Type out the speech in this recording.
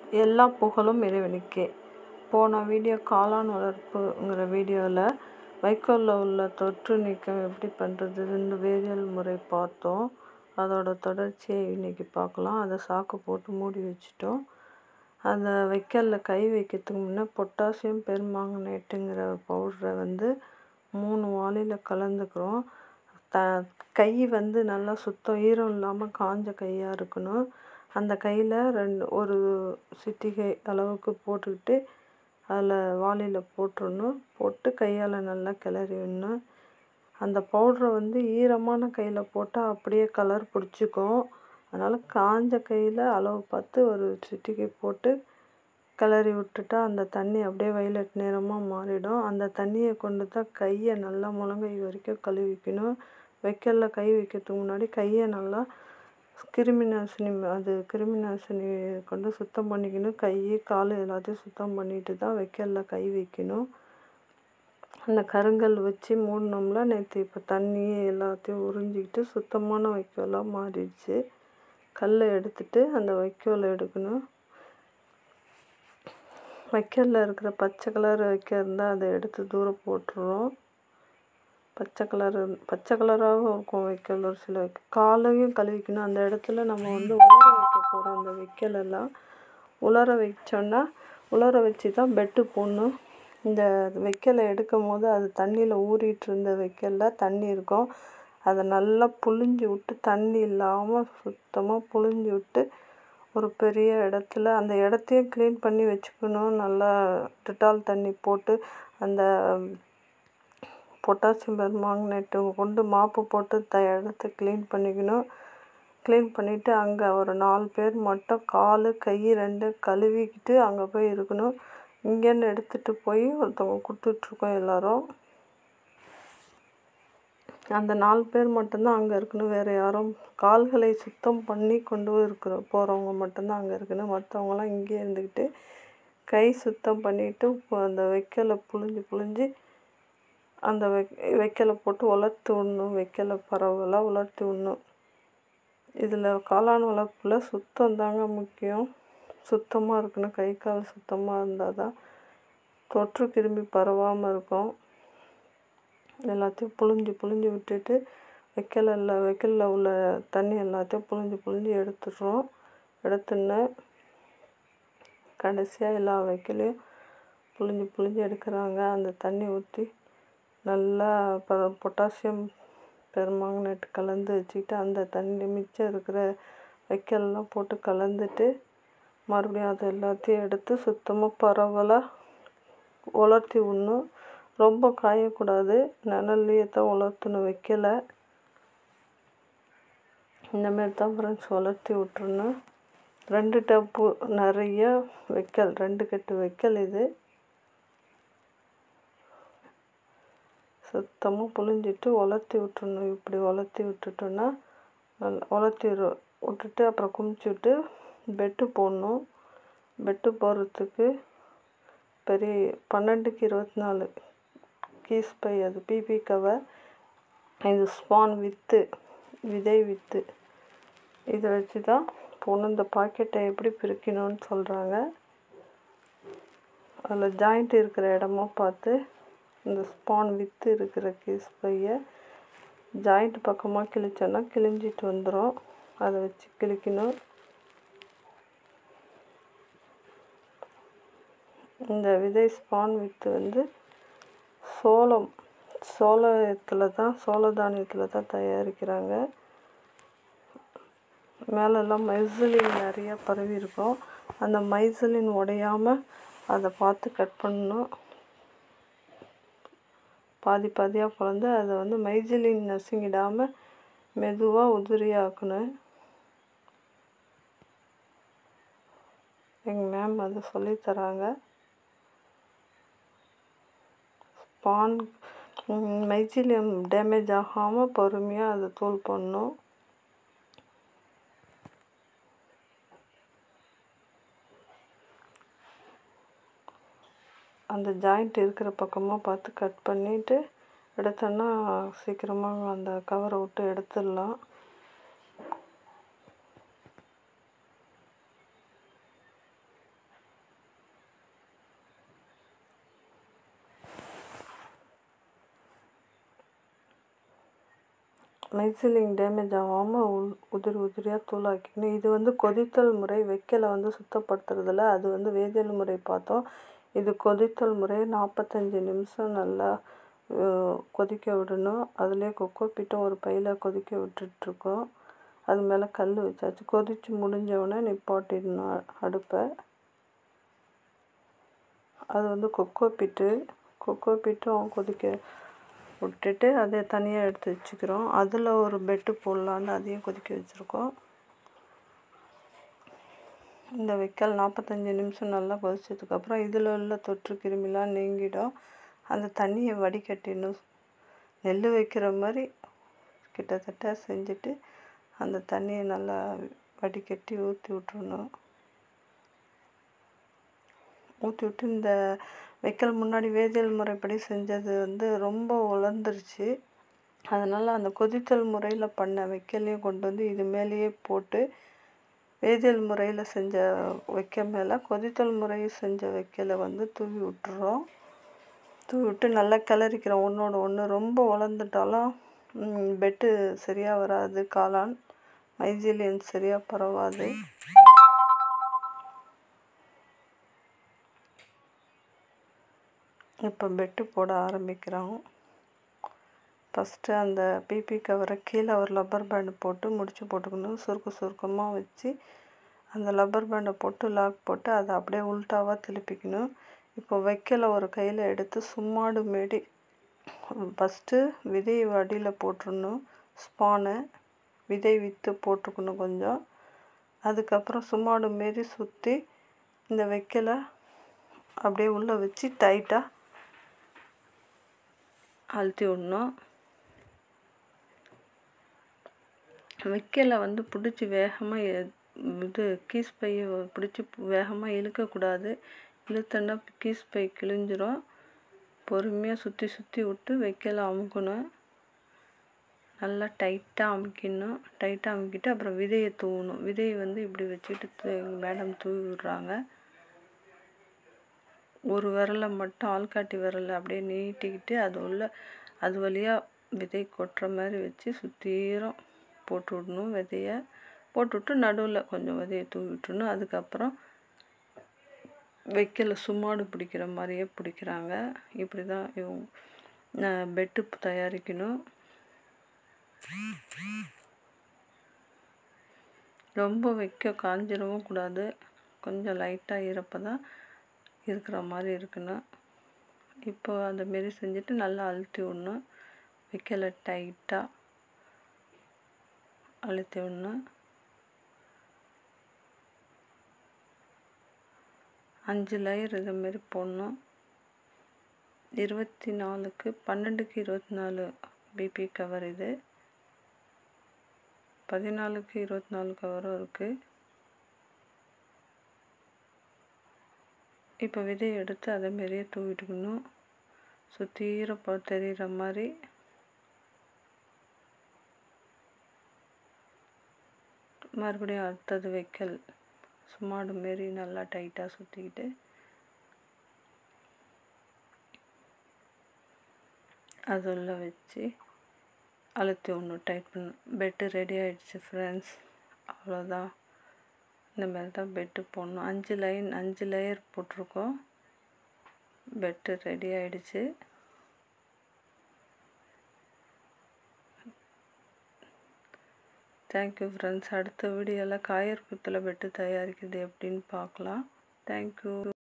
எல்லா புகழும் இறைவனுக்கே போன வீடியோ காளான் வளர்ப்புங்கிற வீடியோவில் வைக்கோலில் உள்ள தொற்று நீக்கம் எப்படி பண்ணுறதுன்னு வேதியியல் முறை பார்த்தோம் அதோட தொடர்ச்சியை இன்றைக்கி பார்க்கலாம் அதை சாக்கு போட்டு மூடி வச்சிட்டோம் அந்த வைக்கோலில் கை வைக்கிறதுக்கு முன்னே பொட்டாசியம் பெர்மாங்கனேட்டுங்கிற பவுடரை வந்து மூணு வாளியில் கலந்துக்கிறோம் த கை வந்து நல்லா சுத்தம் ஈரம் இல்லாமல் காஞ்ச கையாக இருக்கணும் அந்த கையில் ரெண்டு ஒரு சிட்டிகை அளவுக்கு போட்டுக்கிட்டு அதில் வாளியில் போட்டுடணும் போட்டு கையால் நல்லா கிளறி விடணும் அந்த பவுட்ரை வந்து ஈரமான கையில் போட்டால் அப்படியே கலர் பிடிச்சிக்கும் அதனால் காஞ்ச கையில் அளவு பார்த்து ஒரு சிட்டிகை போட்டு கிளறி விட்டுட்டா அந்த தண்ணி அப்படியே வயலட் நிறமாக மாறிடும் அந்த தண்ணியை கொண்டு தான் கையை நல்லா முழங்கை வரைக்கும் கழுவிக்கணும் வைக்கலில் கை வைக்கிறதுக்கு முன்னாடி கையை நல்லா கிருமி நாசினி அது கிருமி நாசினி கொண்டு சுத்தம் பண்ணிக்கணும் கை கால் எல்லாத்தையும் சுத்தம் பண்ணிட்டு தான் வைக்கலில் கை வைக்கணும் அந்த கருங்கல் வச்சு மூடினோம்னா நேற்று இப்போ தண்ணி எல்லாத்தையும் உறிஞ்சிக்கிட்டு சுத்தமான வைக்கோலாக மாறிடுச்சு கல்லை எடுத்துட்டு அந்த வைக்கோலை எடுக்கணும் வைக்கலில் இருக்கிற பச்சை கலர் வைக்க இருந்தால் அதை எடுத்து தூரம் போட்டுருவோம் பச்சை கலர் பச்சை கலராகவும் இருக்கும் வைக்கல் ஒரு சில வைக்க காலையும் கழுவிக்கணும் அந்த இடத்துல நம்ம வந்து உலர வைக்க போகிறோம் அந்த வைக்கலெல்லாம் உலர வச்சோன்னா உலர வச்சு தான் பெட்டு போடணும் இந்த வைக்கலை எடுக்கும் போது அது தண்ணியில் ஊறிட்டு இருந்த வைக்கலில் தண்ணி இருக்கும் அதை நல்லா புழிஞ்சு விட்டு தண்ணி இல்லாமல் சுத்தமாக புழிஞ்சு விட்டு ஒரு பெரிய இடத்துல அந்த இடத்தையும் க்ளீன் பண்ணி வச்சுக்கணும் நல்லா டிட்டால் தண்ணி போட்டு அந்த பொட்டாசியம் பெர்மாங்கனேட்டு கொண்டு மாப்பு போட்டு த இடத்த க்ளீன் பண்ணிக்கணும் க்ளீன் பண்ணிவிட்டு அங்கே ஒரு நாலு பேர் மட்டும் கால் கை ரெண்டு கழுவிக்கிட்டு அங்கே போய் இருக்கணும் இங்கேருந்து எடுத்துகிட்டு போய் ஒருத்தவங்க கொடுத்துட்ருக்கோம் எல்லோரும் அந்த நாலு பேர் மட்டும்தான் அங்கே இருக்கணும் வேறு யாரும் கால்களை சுத்தம் பண்ணி கொண்டு இருக்கிற போகிறவங்க மட்டும்தான் அங்கே இருக்கணும் மற்றவங்களாம் இங்கேயே இருந்துக்கிட்டு கை சுத்தம் பண்ணிவிட்டு அந்த வைக்கலை புழிஞ்சு புழிஞ்சு அந்த வை வைக்கலை போட்டு உலர்த்தி விடணும் வைக்கலை பரவலாக உலர்த்தி விடணும் இதில் காளான் வளர்ப்பில் சுத்தம் தாங்க முக்கியம் சுத்தமாக இருக்கணும் கை கால் சுத்தமாக இருந்தால் தான் தொற்று கிருமி பரவாமல் இருக்கும் எல்லாத்தையும் புழிஞ்சு புழிஞ்சு விட்டுட்டு வைக்கலில் வைக்கலில் உள்ள தண்ணி எல்லாத்தையும் புழிஞ்சு புழிஞ்சு எடுத்துடுறோம் எடுத்துன்னு கடைசியாக எல்லா வைக்கலையும் புழிஞ்சு புழிஞ்சு எடுக்கிறாங்க அந்த தண்ணி ஊற்றி நல்லா பொட்டாசியம் பெர்மாங்கனேட் கலந்து வச்சுக்கிட்டு அந்த தண்ணி மிச்சம் இருக்கிற வைக்கல்லாம் போட்டு கலந்துட்டு மறுபடியும் அது எல்லாத்தையும் எடுத்து சுத்தமாக பரவலாக உலர்த்தி விடணும் ரொம்ப காயக்கூடாது நிழல்லையே தான் உலர்த்தணும் வைக்கலை இந்தமாரி தான் ஃப்ரெண்ட்ஸ் உலர்த்தி விட்டுறணும் ரெண்டு டப்பு நிறைய வைக்கல் ரெண்டு கட்டு வைக்கல் இது சுத்தமாக புழிஞ்சிட்டு உலர்த்தி விட்டுறணும் இப்படி உலர்த்தி விட்டுட்டோன்னா நல்லா உலர்த்தி விட்டுட்டு அப்புறம் குமிச்சு விட்டு பெட்டு போடணும் பெட்டு போடுறதுக்கு பெரிய பன்னெண்டுக்கு இருபத்தி நாலு கீஸ் பை அது பிபி கவர் இது ஸ்பான் வித்து விதை வித்து இதை வச்சு தான் போகணும் இந்த பாக்கெட்டை எப்படி பிரிக்கணும்னு சொல்கிறாங்க அதில் ஜாயிண்ட் இருக்கிற இடமா பார்த்து இந்த ஸ்பான் வித்து இருக்கிற கீஸ் பையை ஜாயிண்ட் பக்கமாக கிழிச்சோன்னா கிழிஞ்சிட்டு வந்துடும் அதை வச்சு கிழிக்கணும் இந்த விதை ஸ்பான் வித்து வந்து சோளம் சோளத்தில் தான் சோள தானியத்தில் தான் தயாரிக்கிறாங்க மேலெல்லாம் மைசலின் நிறையா பரவி இருக்கும் அந்த மைசலின் உடையாமல் அதை பார்த்து கட் பண்ணணும் பாதி பாதியாக பிளந்து அதை வந்து மைஜிலின் நசுங்கிடாமல் மெதுவாக உதிரியாக்கணும் எங்கள் மேம் அதை சொல்லித்தராங்க ஸ்பான் மைஜிலியம் டேமேஜ் ஆகாமல் பொறுமையாக அதை தூள் பண்ணணும் அந்த ஜாயிண்ட் இருக்கிற பக்கமாக பார்த்து கட் பண்ணிவிட்டு எடுத்தோன்னா சீக்கிரமாக அந்த கவரை விட்டு எடுத்துடலாம் மைசிலிங் டேமேஜ் ஆகாமல் உள் உதிரி உதிரியாக தூளாக்கிக்கணும் இது வந்து கொதித்தல் முறை வைக்கலை வந்து சுத்தப்படுத்துறதில்ல அது வந்து வேதியியல் முறை பார்த்தோம் இது கொதித்தல் முறை நாற்பத்தஞ்சு நிமிஷம் நல்லா கொதிக்க விடணும் அதுலேயே கொக்கோ பிட்டும் ஒரு பையில் கொதிக்க விட்டுட்ருக்கோம் அது மேலே கல் வச்சாச்சு கொதித்து முடிஞ்சவுடனே நிப்பாட்டிடணும் அடுப்பை அது வந்து கொக்கோ பிட்டு கொக்கோ பிட்டும் கொதிக்க விட்டுட்டு அதை தனியாக எடுத்து வச்சுக்கிறோம் அதில் ஒரு பெட்டு போடலான்னு அதையும் கொதிக்க வச்சுருக்கோம் இந்த வைக்கல் நாற்பத்தஞ்சு நிமிஷம் நல்லா கொதிச்சதுக்கப்புறம் இதில் உள்ள தொற்று கிருமிலாம் நீங்கிடும் அந்த தண்ணியை வடிகட்டிடணும் நெல் வைக்கிற மாதிரி கிட்டத்தட்ட செஞ்சுட்டு அந்த தண்ணியை நல்லா வடிகட்டி ஊற்றி விட்றணும் ஊற்றி விட்டு இந்த வைக்கல் முன்னாடி வேதியியல் முறைப்படி செஞ்சது வந்து ரொம்ப உலர்ந்துருச்சு அதனால் அந்த கொதித்தல் முறையில் பண்ண வைக்கலையும் கொண்டு வந்து இது மேலேயே போட்டு வேதியியல் முறையில் செஞ்ச வைக்க மேலே கொதித்தல் முறையில் செஞ்ச வைக்கலை வந்து தூவி விட்டுறோம் தூவி விட்டு நல்லா கிளறிக்கிறோம் ஒன்றோட ஒன்று ரொம்ப உலர்ந்துட்டாலும் பெட்டு சரியாக வராது காளான் மைஜீலியன் சரியாக பரவாது இப்போ பெட்டு போட ஆரம்பிக்கிறோம் ஃபஸ்ட்டு அந்த பிபி கவரை கீழே ஒரு லப்பர் பேண்டு போட்டு முடிச்சு போட்டுக்கணும் சுருக்க சுருக்கமாக வச்சு அந்த லப்பர் பேண்டை போட்டு லாக் போட்டு அதை அப்படியே உல்ட்டாவாக திருப்பிக்கணும் இப்போ வைக்கல ஒரு கையில் எடுத்து சும்மாடு மாரி ஃபஸ்ட்டு விதையை அடியில் போட்டுடணும் ஸ்பானை விதை விற்று போட்டுக்கணும் கொஞ்சம் அதுக்கப்புறம் சும்மாடு மாரி சுற்றி இந்த வைக்கலை அப்படியே உள்ளே வச்சு டைட்டாக அழுத்தி விடணும் வைக்கலை வந்து பிடிச்சி வேகமாக இது கீஸ் பையை பிடிச்சி வேகமாக இழுக்கக்கூடாது இழுத்தோன்னா கீஸ் பை கிழிஞ்சிரும் பொறுமையாக சுற்றி சுற்றி விட்டு வைக்கலை அமுக்கணும் நல்லா டைட்டாக அமுக்கிடணும் டைட்டாக அமுக்கிட்டு அப்புறம் விதையை தூவணும் விதையை வந்து இப்படி வச்சுட்டு மேடம் தூவி விட்றாங்க ஒரு விரலை மட்டும் ஆள்காட்டி விரலை அப்படியே நீட்டிக்கிட்டு அது உள்ள அது வழியாக விதை கொட்டுற மாதிரி வச்சு சுத்தீரம் போட்டு விடணும் விதைய போட்டுவிட்டு நடுவில் கொஞ்சம் விதையை தூவி விட்டுணும் அதுக்கப்புறம் வைக்கல சும்மாடு பிடிக்கிற மாதிரியே பிடிக்கிறாங்க இப்படி தான் இவங்க பெட்டு தயாரிக்கணும் ரொம்ப வைக்க காஞ்சிடவும் கூடாது கொஞ்சம் லைட்டாக ஈரப்போ தான் இருக்கிற மாதிரி இருக்கணும் இப்போ அந்த மாரி செஞ்சுட்டு நல்லா அழுத்தி விடணும் வைக்கல டைட்டாக அழுத்தி விடணும் அஞ்சு லேயர் இதுமாரி போடணும் இருபத்தி நாலுக்கு பன்னெண்டுக்கு இருபத்தி நாலு பிபி கவர் இது பதினாலுக்கு இருபத்தி நாலு கவரும் இருக்குது இப்போ விதையை எடுத்து அதை மாரியே தூவிட்டுக்கணும் சுத்தீர போ தெரிகிற மாதிரி மறுபடியும் அடுத்தது வைக்கல் சும்மாடு மாரி நல்லா டைட்டாக சுற்றிக்கிட்டு அது உள்ள வச்சு அழுத்தி ஒன்று டைட் பண்ண பெட்டு ரெடி ஆகிடுச்சு ஃப்ரெண்ட்ஸ் அவ்வளோதான் இந்த மாதிரி தான் பெட்டு போடணும் அஞ்சு லைன் அஞ்சு லேயர் போட்டிருக்கோம் பெட்டு ரெடி ஆகிடுச்சு தேங்க்யூ ஃப்ரெண்ட்ஸ் அடுத்த வீடியோவில் காயர் குத்தில் பெட்டு தயாரிக்கிறது எப்படின்னு பார்க்கலாம் தேங்க்யூ